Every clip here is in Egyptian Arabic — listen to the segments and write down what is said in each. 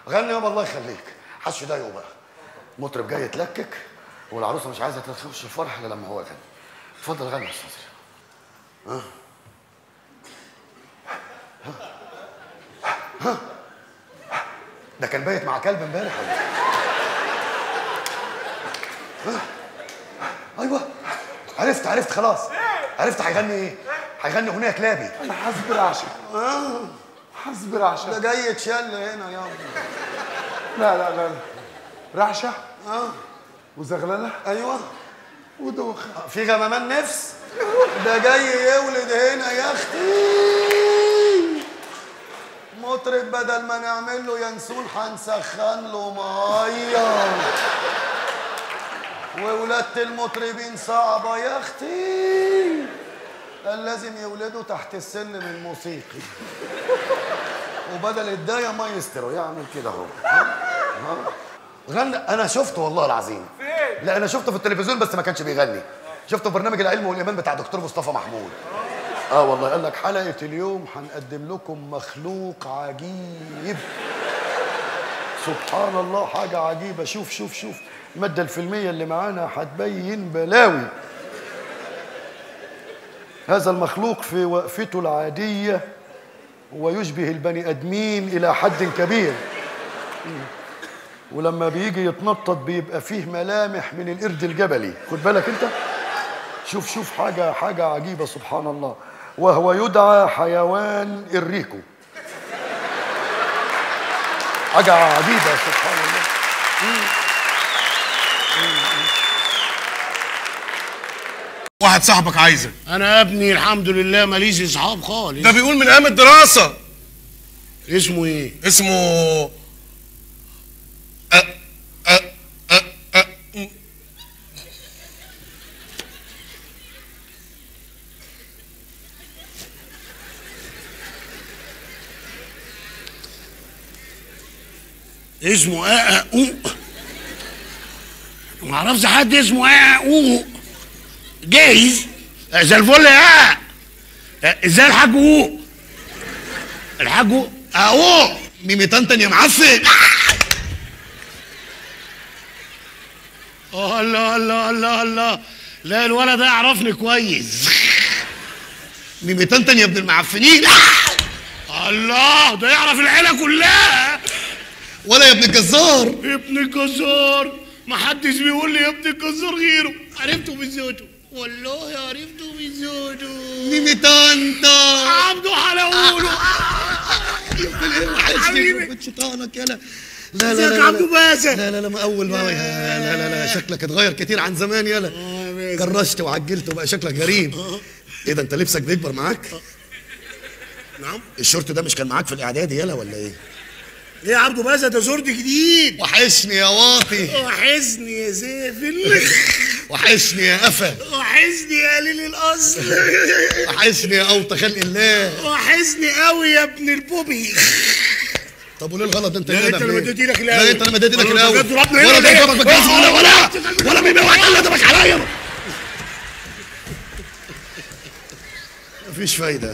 غني يابا الله يخليك حش ده بقى مطرب جاي يتلكك والعروسه مش عايزه تخش الفرح الا لما هو يغني اتفضل غني يا استاذ ها ها ها ده كان بايت مع كلب امبارح ولا إيه؟ ها؟ ايوه عرفت عرفت خلاص عرفت هيغني ايه هيغني اغنيه كلابي انا حاسب رعشه حاسب رعشه ده جاي يتشل هنا يابا لا لا لا لا رعشه اه وزغلله ايوه ودوخه في غمامان نفس ده جاي يولد هنا يا اختي مطرب بدل ما نعمل له ينسون هنسخن له ميه وولادة المطربين صعبة يا اختي قال لازم يولدوا تحت السلم الموسيقي وبدل الداية مايسترو يعمل كده اهو ها؟ ها؟ غنى انا شفته والله العظيم فين؟ لا انا شفته في التلفزيون بس ما كانش بيغني شفته في برنامج العلم والايمان بتاع دكتور مصطفى محمود اه والله قال لك حلقه اليوم هنقدم لكم مخلوق عجيب سبحان الله حاجه عجيبه شوف شوف شوف الماده الفيلميه اللي معانا هتبين بلاوي هذا المخلوق في وقفته العاديه ويشبه البني ادمين الى حد كبير ولما بيجي يتنطط بيبقى فيه ملامح من القرد الجبلي خد بالك انت شوف شوف حاجة حاجة عجيبة سبحان الله وهو يدعى حيوان الريكو حاجة عجيبة سبحان الله واحد صاحبك عايزك انا يا ابني الحمد لله ماليش اصحاب خالص ده بيقول من ايام الدراسه اسمه ايه اسمه أ... أ... أ... أ... م. اسمه اه او ما اعرفش حد اسمه اه او جايز آه، زي الفل يا آه. آه، ازاي الحاج او الحاج او اهو ميمي طنطن يا معفن الله الله الله الله لا الولد ده يعرفني كويس ميمي طنطن يا ابن المعفنين الله ده يعرف العيله كلها ولا يا ابن الجزار ابن الجزار ما حدش بيقول لي يا ابن الجزار غيره عرفته بزوجته والله عرفته بزوجته ميمي طنطن عبده حلاوله حبيبي. وحشني شيطانك يلا لا ازيك يا عبدو باسل؟ لا لا لا ما اول ما لا لا لا شكلك اتغير كتير عن زمان يلا كرشت وعجلت وبقى شكلك غريب ايه ده انت لبسك بيكبر معاك نعم الشورت ده مش كان معاك في الاعدادي يلا ولا ايه ايه يا عبدو باسل ده زرد جديد وحشني يا واطي وحزني يا زافل وحشني يا قفا وحزني يا قليل الاصل وحشني يا اوطى خلق الله وحزني قوي يا ابن البوبي طب وليه الغلط ده انت لا، ليه انت ده اللي ليه؟ مديت ايدك لا الاول انت اللي مديت ايدك ولا الاول انت ضربني هنا ولا ليه؟ ضربك بالجزم ولا ولا ولا مين ولا ضربك عليا مفيش فايدة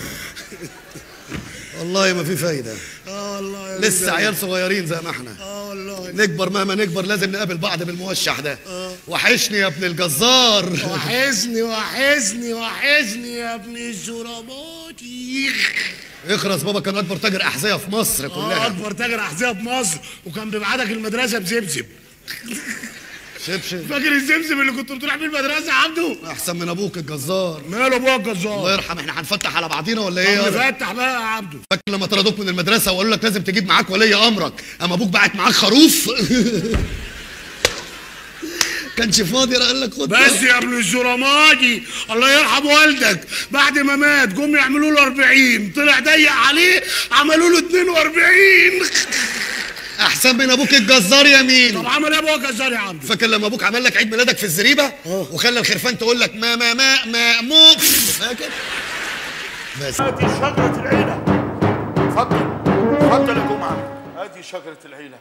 والله ما في فايدة اه والله يا لسه بنت عيال صغيرين زي ما احنا اه والله نكبر مهما نكبر لازم نقابل بعض بالموشح ده وحشني يا ابن الجزار وحزني وحزني وحزني يا ابن الزراباتي اخرس بابا كان اكبر تاجر احذيه في مصر اه كلها اكبر تاجر احذيه في مصر وكان بيبعتك المدرسه بزبزب شبشب فاكر الزمزم اللي كنت بتروح بيه المدرسه يا عبده احسن من ابوك الجزار ماله ابويا الله الجزار يرحم احنا هنفتح على بعضينا ولا ايه طب يالا؟ نفتح بقى يا عبده فاكر لما طردوك من المدرسه وقالوا لك لازم تجيب معاك ولي امرك اما ابوك بعت معاك خروف كانش فاضي قال لك خد بس يا ابن الزرمادي الله يرحم والدك بعد ما مات جم يعملوا له 40 طلع ضيق عليه عملوا له 42 احسن من ابوك الجزار يا مين طب عمل ايه ابويا جزار يا عبده فاكر لما ابوك عمل لك عيد ميلادك في الزريبه وخلى الخرفان تقول لك ما ما ما ما مو فاكر بس هذه شجرة العيلة اتفضل اتفضل يا جمعة هذه شجرة العيلة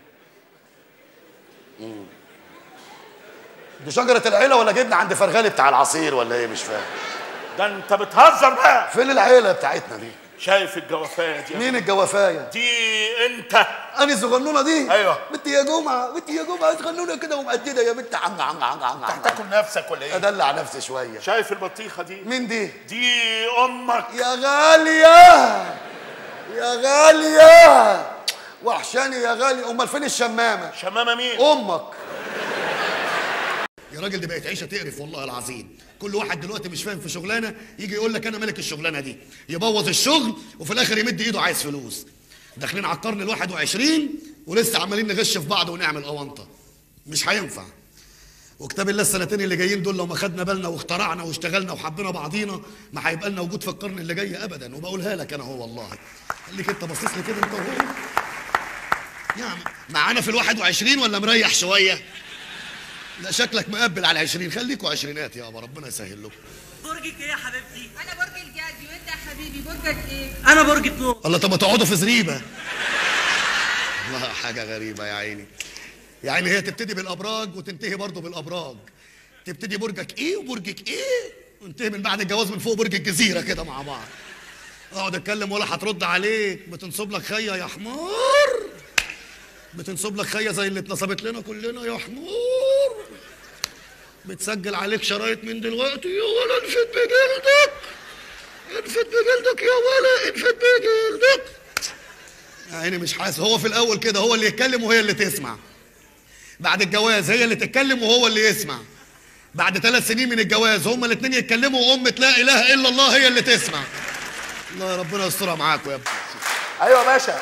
دي شجره العيله ولا جبنا عند فرغالي بتاع العصير ولا ايه مش فاهم ده انت بتهزر بقى فين العيله بتاعتنا دي شايف الجوافايه دي مين الجوافايه دي انت انا الصغنونه دي أيوة. بنتي يا جمعه بنتي يا جمعه صغنونه كده ومقدده يا بنت عم عم عم عم عم هتاكل نفسك ولا ايه ادلع نفسي شويه شايف البطيخه دي مين دي دي امك يا غاليه يا غاليه وحشاني يا غالي امال فين الشمامه شمامه مين امك يا راجل دي بقت عيشه تقرف والله العظيم كل واحد دلوقتي مش فاهم في شغلانه يجي يقول لك انا ملك الشغلانه دي يبوظ الشغل وفي الاخر يمد ايده عايز فلوس داخلين على القرن الواحد وعشرين ولسه عمالين نغش في بعض ونعمل اونطه مش هينفع وكتاب الله السنتين اللي جايين دول لو ما خدنا بالنا واخترعنا واشتغلنا وحبينا بعضينا ما هيبقى لنا وجود في القرن اللي جاي ابدا وبقولها لك انا هو والله خليك انت باصص لي كده انت وهو يعني معانا في الواحد وعشرين ولا مريح شويه لا شكلك مقبل على عشرين خليكوا عشرينات يابا ربنا يسهل لكم برجك ايه يا حبيبتي؟ انا برج الجدي وانت يا حبيبي برجك ايه انا برج النور الله طب ما تقعدوا في زريبه والله حاجه غريبه يا عيني يعني هي تبتدي بالابراج وتنتهي برضه بالابراج تبتدي برجك ايه وبرجك ايه وانتهي من بعد الجواز من فوق برج الجزيره كده مع بعض اقعد اتكلم ولا هترد عليك بتنصب لك خيه يا حمار بتنصب لك خيه زي اللي اتنصبت لنا كلنا يا حمار بتسجل عليك شرايط من دلوقتي يا ولا انفد بجلدك انفد بجلدك يا ولا انفد بجلدك يا عيني مش حاسس هو في الاول كده هو اللي يتكلم وهي اللي تسمع بعد الجواز هي اللي تتكلم وهو اللي يسمع بعد ثلاث سنين من الجواز هما الاثنين يتكلموا وأمة لا إله إلا الله هي اللي تسمع الله يا ربنا يسترها معاكم يا ابني ايوه يا باشا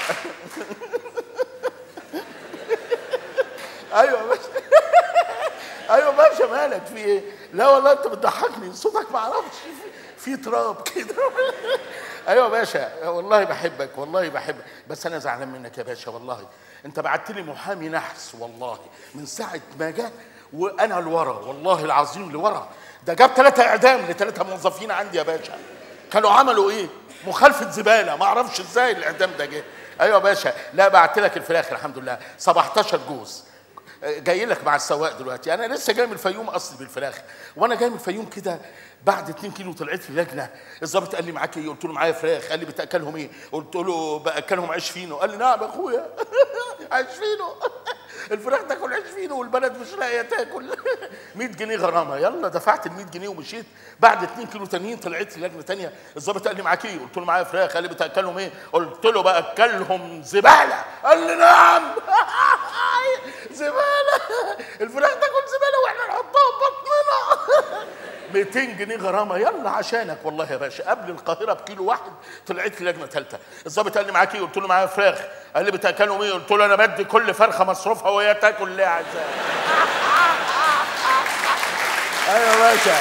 ايوه يا باشا ايوه يا باشا مالك في ايه لا والله انت بتضحكني صوتك ما اعرفش في- في تراب كده ايوه يا باشا والله بحبك والله بحبك بس انا زعلان منك يا باشا والله انت بعت لي محامي نحس والله من ساعه ما جه وانا لورا والله العظيم لورا ده جاب ثلاثة اعدام لثلاثة موظفين عندي يا باشا كانوا عملوا ايه مخالفة زبالة ما اعرفش ازاي الاعدام ده جه ايوه يا باشا لا بعت لك الفراخ الحمد لله 17 جوز جاي لك مع السواق دلوقتي انا لسه جاي من الفيوم اصلي بالفراخ وانا جاي من الفيوم كده بعد 2 كيلو طلعت في لجنه الظابط قال لي معاك ايه قلت له معايا فراخ قال لي بتاكلهم ايه قلت له باكلهم عيش فينو قال لي نعم يا اخويا عيش فينو الفراخ تاكل عيش فينو والبلد مش لاقيه تاكل 100 جنيه غرامه يلا دفعت ال 100 جنيه ومشيت بعد 2 كيلو تانيين طلعت في لجنه تانيه الظابط قال لي معاك ايه قلت له معايا فراخ قال لي بتاكلهم ايه قلت له باكلهم زباله قال لي نعم زباله الفراخ تاكل زباله واحنا نحطها في بطننا 200 جنيه غرامه يلا عشانك والله يا باشا قبل القاهره بكيلو واحد طلعت لي لجنه ثالثه الظابط قال لي معاك ايه قلت له معايا فراخ قال لي بتاكلهم ايه قلت له انا بدي كل فرخه مصروفها وهي تاكل ليه عزام ايوه يا باشا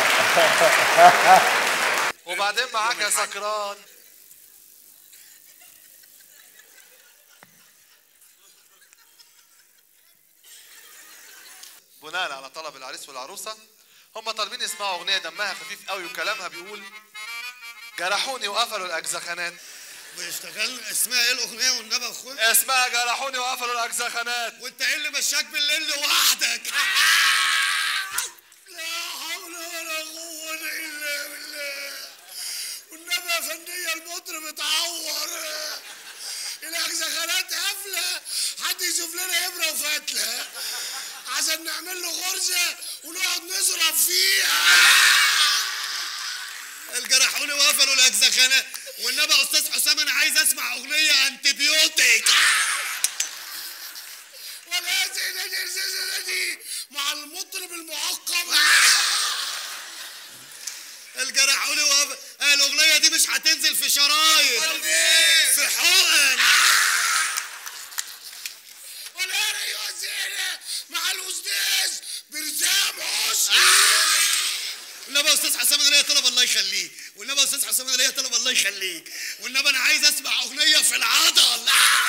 وبعدين معاك يا سكران بناء على طلب العريس والعروسة هم طالبين يسمعوا أغنية دمها خفيف قوي وكلامها بيقول جرحوني وقفلوا الأجزخانات واشتغل اسمها ايه الاغنيه والنبي يا اخويا اسمها جرحوني وقفلوا الأجزخانات وانت ايه اللي مشاك بالليل لوحدك لا حول ولا قوه الا بالله والنبي يا فنيه المطرب اتعور الاجزخانات قافله حد يشوف لنا ابره وفتله عشان نعمل له غرزه ونقعد نضرب فيها الجرحوني وقفلوا الاجزخانات والنبي يا استاذ حسام انا عايز اسمع اغنيه انتبيوتيك ولا دي دي مع المطرب المعقم الجرحوني وقف آه، الاغنيه دي مش هتنزل في شرايط في حقن ولا انا زينه مع الاستاذ برزام حسني والنبي يا استاذ حسام انا ليا طلب الله يخليك والنبي يا استاذ حسام انا ليا طلب الله يخليك والنبي انا عايز اسمع اغنيه في العضل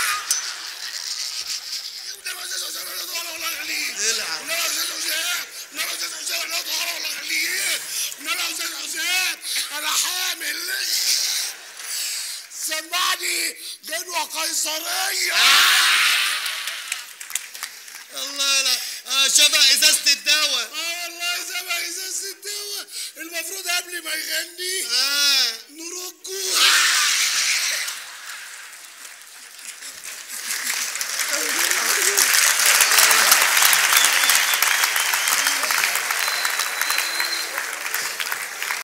انا حامل سمعني جدوى قيصريه الله لا آه شبه ازازه الدواء اه والله شبه ازازه الدواء المفروض قبل ما يغني اه